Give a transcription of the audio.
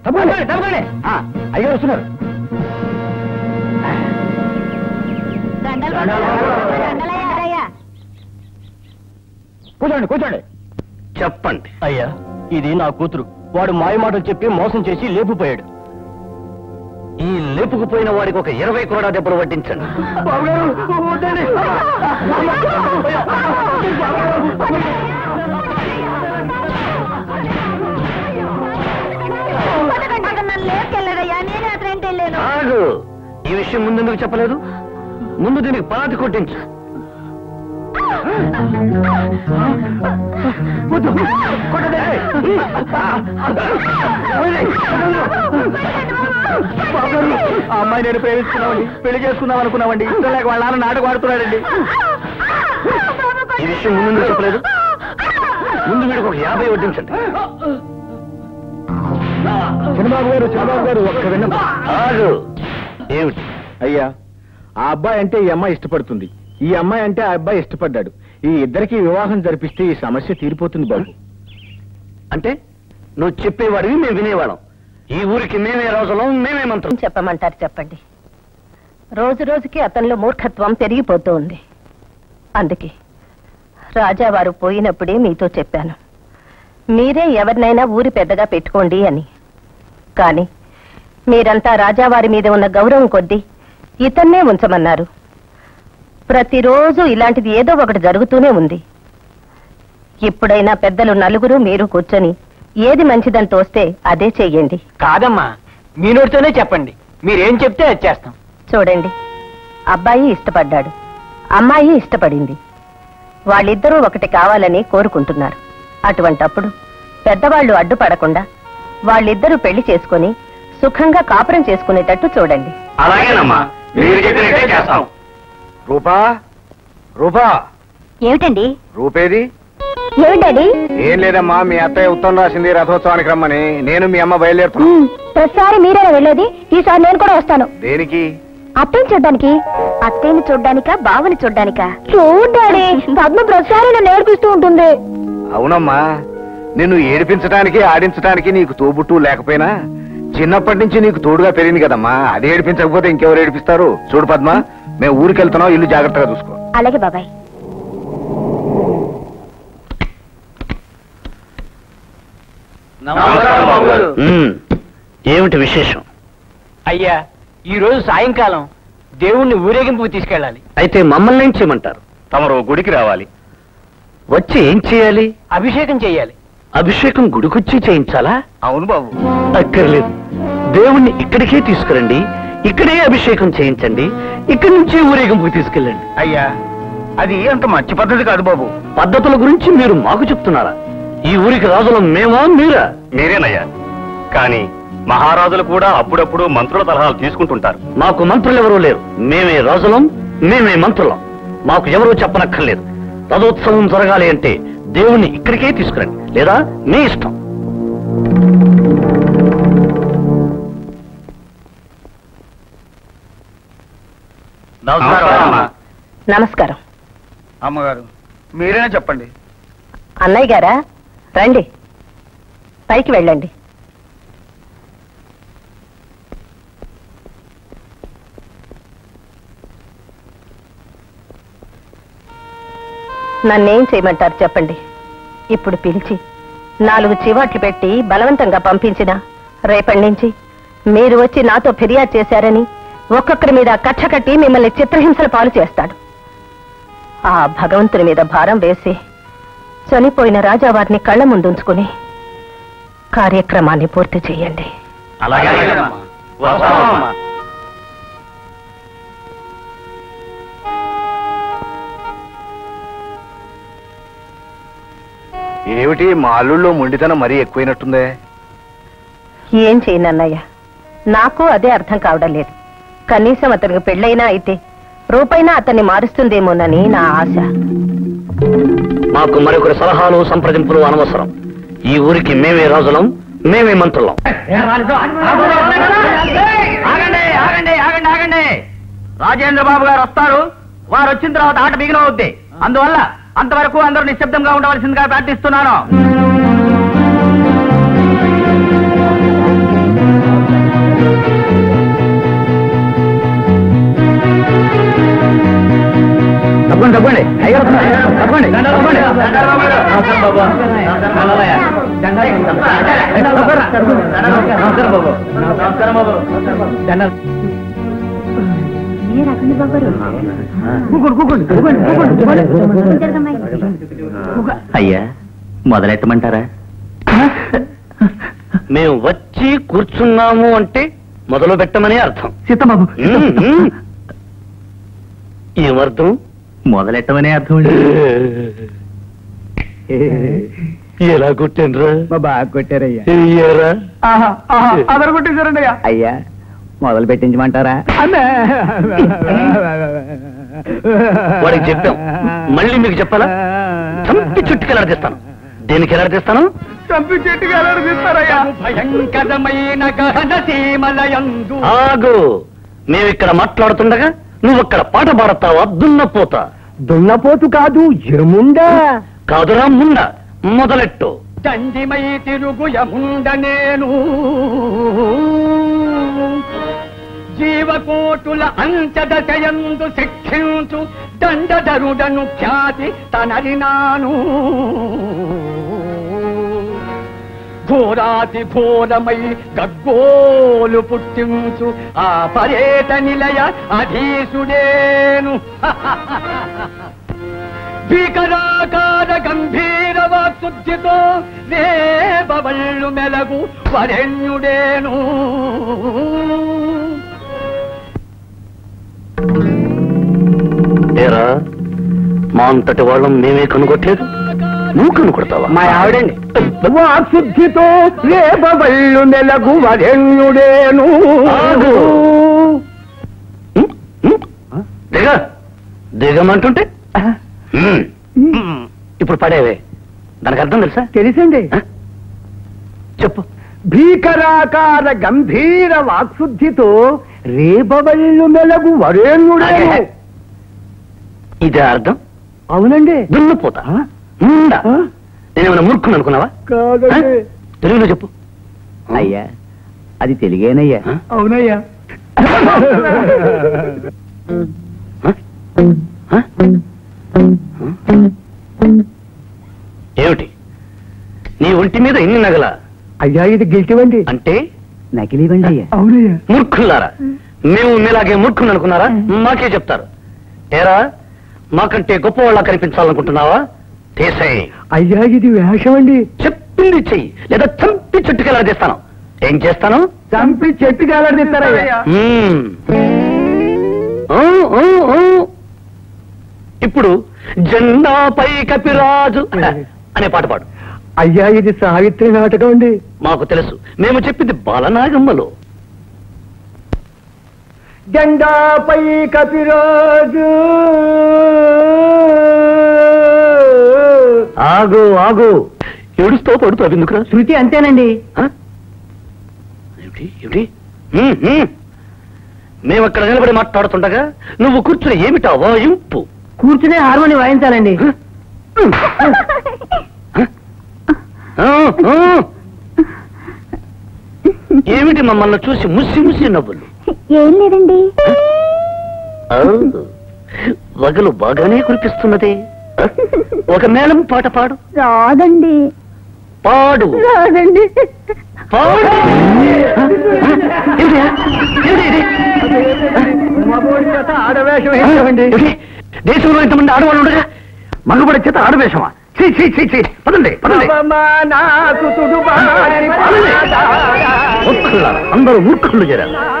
తప్పకండి తప్పకండి అయ్యారు వస్తున్నారు కూర్చోండి కూర్చోండి చెప్పండి అయ్యా ఇది నా కూతురు వాడు మాయ మాటలు చెప్పి మోసం చేసి లేపుపోయాడు ఈ లేపుకుపోయిన వాడికి ఒక ఇరవై కూడా దెబ్బలు పట్టించండి ఆగు ఈ విషయం ముందెందుకు చెప్పలేదు ముందు దీనికి పరాతి కొట్టించు ఆ అమ్మాయి నేను ప్రేమిస్తున్నామండి పెళ్లి చేసుకుందాం అనుకున్నామండి ఇష్టం లేక వాళ్ళ నాన్న నాటకం ఆడుతున్నాడండి ఈ విషయం ముందు చెప్పలేదు ముందు వీడికి ఒక యాభై వడ్డించండి చంద్రబాబు గారు చంద్రబాబు గారు ఒక్క విన్నపం ఆగు ఏమిటి అయ్యా ఆ అబ్బాయి అంటే ఈ అమ్మాయి ఇష్టపడుతుంది ఈ అమ్మాయి అంటే ఆ అబ్బాయి ఇష్టపడ్డాడు ఈ ఇద్దరికి వివాహం జరిపిస్తే ఈ సమస్య తీరిపోతుంది బాబు అంటే నువ్వు చెప్పేవాడివి మేము వినేవాళ్ళం ఈ ఊరికి మేమే రోజులం మేమే మంత్రం చెప్పమంటారు చెప్పండి రోజు రోజుకి అతనిలో మూర్ఖత్వం పెరిగిపోతూ ఉంది అందుకే రాజావారు పోయినప్పుడే మీతో చెప్పాను మీరే ఎవరినైనా ఊరి పెద్దగా పెట్టుకోండి అని కానీ మీరంతా రాజావారి మీద ఉన్న గౌరవం కొద్దీ ఇతన్నే ఉంచమన్నారు ప్రతిరోజు ఇలాంటిది ఏదో ఒకటి జరుగుతూనే ఉంది ఇప్పుడైనా పెద్దలు నలుగురు మీరు కూర్చొని ఏది మంచిదని తోస్తే అదే చెయ్యండి కాదమ్మా మీ నోటితోనే చెప్పండి మీరేం చెప్తే అది చేస్తాం చూడండి అబ్బాయి ఇష్టపడ్డాడు అమ్మాయి ఇష్టపడింది వాళ్ళిద్దరూ ఒకటి కావాలని కోరుకుంటున్నారు అటువంటప్పుడు పెద్దవాళ్ళు అడ్డుపడకుండా వాళ్ళిద్దరూ పెళ్లి చేసుకుని సుఖంగా కాపురం చేసుకునేటట్టు చూడండి అలాగేనమ్మా మీరు చెప్పినట్టే చేస్తాం రూపా రూపా ఏమిటండి రూపేది ఏమిటండి ఏం లేదమ్మా మీ అత్తయ్య ఉత్తరం రాసింది రథోత్సవానికి రమ్మని నేను మీ అమ్మ బయలుదేరుతున్నా ప్రతిసారి మీరేనా వెళ్ళేది ఈసారి నేను కూడా వస్తాను దేనికి అత్తయ్యని చూడ్డానికి అత్తయ్యని చూడ్డానికా బావని చూడ్డానికా చూడ్డాడి పద్మ ప్రతిసారి నన్ను నేర్పిస్తూ ఉంటుంది అవునమ్మా నిన్ను ఏడిపించడానికి ఆడించడానికి నీకు తోబుట్టు లేకపోయినా చిన్నప్పటి నుంచి నీకు తోడుగా పెరిగింది కదమ్మా అది ఏడిపించకపోతే ఇంకెవరు ఏడిపిస్తారు చూడు పద్మ మేము ఊరికి వెళ్తున్నాం ఇల్లు జాగ్రత్తగా చూసుకో అలాగే బాబాయ్ ఉమ్, ఏమిటి విశేషం అయ్యా ఈ రోజు సాయంకాలం దేవుణ్ణి ఊరేగింపుకు తీసుకెళ్ళాలి అయితే మమ్మల్ని ఏం చేయమంటారు తమరు గుడికి రావాలి వచ్చి ఏం చేయాలి అభిషేకం చెయ్యాలి అభిషేకం గుడికొచ్చి చేయించాలా అవును బాబు అక్కర్లేదు దేవుణ్ణి ఇక్కడికే తీసుకురండి ఇక్కడే అభిషేకం చేయించండి ఇక్కడి నుంచి ఊరేగింపుకి తీసుకెళ్ళండి అయ్యా అది అంత మంచి పద్ధతి కాదు బాబు పద్ధతుల గురించి మీరు మాకు చెప్తున్నారా ఈ ఊరికి రాజులం మేమా మీరా మీరేనయ్యా కానీ మహారాజులు కూడా అప్పుడప్పుడు మంత్రుల సలహాలు తీసుకుంటుంటారు మాకు మంత్రులు ఎవరూ లేరు మేమే రాజులం మేమే మంత్రులం మాకు ఎవరూ చెప్పనక్కర్లేదు రథోత్సవం జరగాలి అంటే దేవుణ్ణి ఇక్కడికే తీసుకురండి లేదా మీ ఇష్టం నమస్కారం అమ్మా. నమస్కారం అమ్మగారు మీరేనా చెప్పండి అన్నయ్య గారా రండి పైకి వెళ్ళండి నన్నేం చేయమంటారు చెప్పండి ఇప్పుడు పిలిచి నాలుగు చివాట్లు పెట్టి బలవంతంగా పంపించిన రేపటి నుంచి మీరు వచ్చి నాతో ఫిర్యాదు చేశారని ఒక్కొక్కరి మీద కక్ష కట్టి మిమ్మల్ని చిత్రహింసల పాలు చేస్తాడు ఆ భగవంతుని మీద భారం వేసి చనిపోయిన రాజావారిని కళ్ళ ముందుంచుకుని కార్యక్రమాన్ని పూర్తి చేయండి అలాగే వస్తామమ్మా. ఏమిటి మా అల్లుళ్ళో మొండితనం మరీ ఎక్కువైనట్టుందే ఏం చేయనన్నయ్య నాకు అదే అర్థం కావడం లేదు కనీసం అతనికి పెళ్ళైనా అయితే రూపైనా అతన్ని మారుస్తుందేమోనని నా ఆశ మాకు మరొకరి సలహాలు సంప్రదింపులు అనవసరం ఈ ఊరికి మేమే రాజులం మేమే మంత్రులం ఆగండి ఆగండి ఆగండి ఆగండి రాజేంద్ర బాబు గారు వస్తారు వారు వచ్చిన తర్వాత ఆట బిగినవుద్ది అందువల్ల అంతవరకు అందరూ నిశ్శబ్దంగా ఉండవలసిందిగా ప్రార్థిస్తున్నాను అయ్యో తప్పండి తప్పండి అయ్యా మొదలెట్టమంటారా మేము వచ్చి కూర్చున్నాము అంటే మొదలు పెట్టమని అర్థం సీతబాబు ఉమ్, ఉమ్. ఏమర్థం మొదలెట్టమనే అర్థం ఎలా కొట్టినరా బాగా కొట్టారయ్యా ఏరా అదరు కొట్టేశారండి అయ్యా మొదలు పెట్టించమంటారా వాడికి చెప్పాం మళ్ళీ మీకు చెప్పాలా చంపి చుట్టుకి ఎలాడదీస్తాను దేనికి ఎలాడదీస్తాను చంపి చెట్టుగా ఎలాడదీస్తారయ్యా భయంకరమైన గహన సీమలయందు ఆగు మేమిక్కడ మాట్లాడుతుండగా నువ్వు అక్కడ పాట పాడతావా దున్నపోతా దున్నపోతు కాదు ఎరుముండా కాదురా ముండ మొదలెట్టు దండిమై తిరుగుయముండ నేను జీవకోటుల అంచదశయందు శిక్షించు దండధరుడను ఖ్యాతి తనరినాను ఘోరాతి ఘోరమై గగ్గోలు పుట్టించు ఆ పర్యట నిలయ అధీసుడేను భీకరాకార గంభీర వాక్శుద్ధితో దేవవళ్ళు మెలగు వరెణ్యుడేను ఏరా మా అంతటి వాళ్ళం మేమే కనుగొట్టలేదు నువ్వు కనుగొడతావా మా ఆవిడండి వాక్శుద్ధితో రేపవళ్ళు మెలగు వరెణ్యుడేను ఆగు. ఉమ్, ఉమ్. దిగ దిగమంటుంటే ఉమ్. ఉమ్. ఇప్పుడు పడేవే దానికి అర్థం తెలుసా తెలిసండి ఆ? చెప్పు భీకరాకార గంభీర వాక్శుద్ధితో రేపవళ్ళు మెలగు వరేణ్యుడేను ఆగే. ఇదే అర్థం అవునండి దున్నపోతా ఉందా నేనేమైనా మూర్ఖుని అనుకున్నావా కాదండి ఆ? తెలుగులో చెప్పు అయ్యా అది తెలుగేనయ్యా ఆ? అవునయ్యా ఆ? ఆ? ఏమిటి నీ ఒంటి మీద ఎన్ని నగల అయ్యా ఇది గిల్టివండి అంటే నకిలీవండి అయ్యా అవునయ్యా మూర్ఖులారా మేము మీలాగే మూర్ఖుని అనుకున్నారా మాకే చెప్తారు ఏరా మాకంటే గొప్పవాళ్ళ కనిపించాలనుకుంటున్నావా తీసేయ్ అయ్యా ఇది వేషం అండి చెప్పింది చెయ్యి లేదా చంపి చుట్టుకెలా చేస్తాను ఏం చేస్తాను చంపి చెట్టు కాలడిస్తారయ్యా మ్మ్. ఊ, ఊ, ఊ. ఇప్పుడు జెండాపై కపిరాజు అనే పాట పాడు అయ్యా ఇది సావిత్రి నాటకం అండి మాకు తెలుసు మేము చెప్పింది బాలనాగమ్మలో జెండాపై కపిరాజు ఆగు ఆగు ఏడుస్తూ పడుతావు ఎందుకురా శృతి అంతేనండి ఆ? ఏమిటి ఏమిటి మ్మ్, మ్మ్. మేము అక్కడ నిలబడి మాట్లాడుతుండగా నువ్వు కూర్చుని ఏమిటా వాయింపు కూర్చునే హార్మోని వాయించాలండి ఆ, ఆ. ఏమిటి మమ్మల్ని చూసి ముసి ముసి నవ్వులు ఏం లేదండి ఆ, వగలు బాగానే కురిపిస్తున్నదే ఆ, ఒక మేళం పాట పాడు రాదండి పాడు రాదండి పాడు ఏమిటి? ఏమిటి ఇది? మగోడి చేత ఆడవేషం వేసామండి ఏమిటి? దేశంలో ఇంతమంది ఆడవాళ్ళు ఉండగా మగబడి చేత ఆడవేషమా చీ చీ చీ చీ పదండి పదండి అవమానాకుతుడు బారి మూర్ఖులారా, అందరూ మూర్ఖులు చేరారు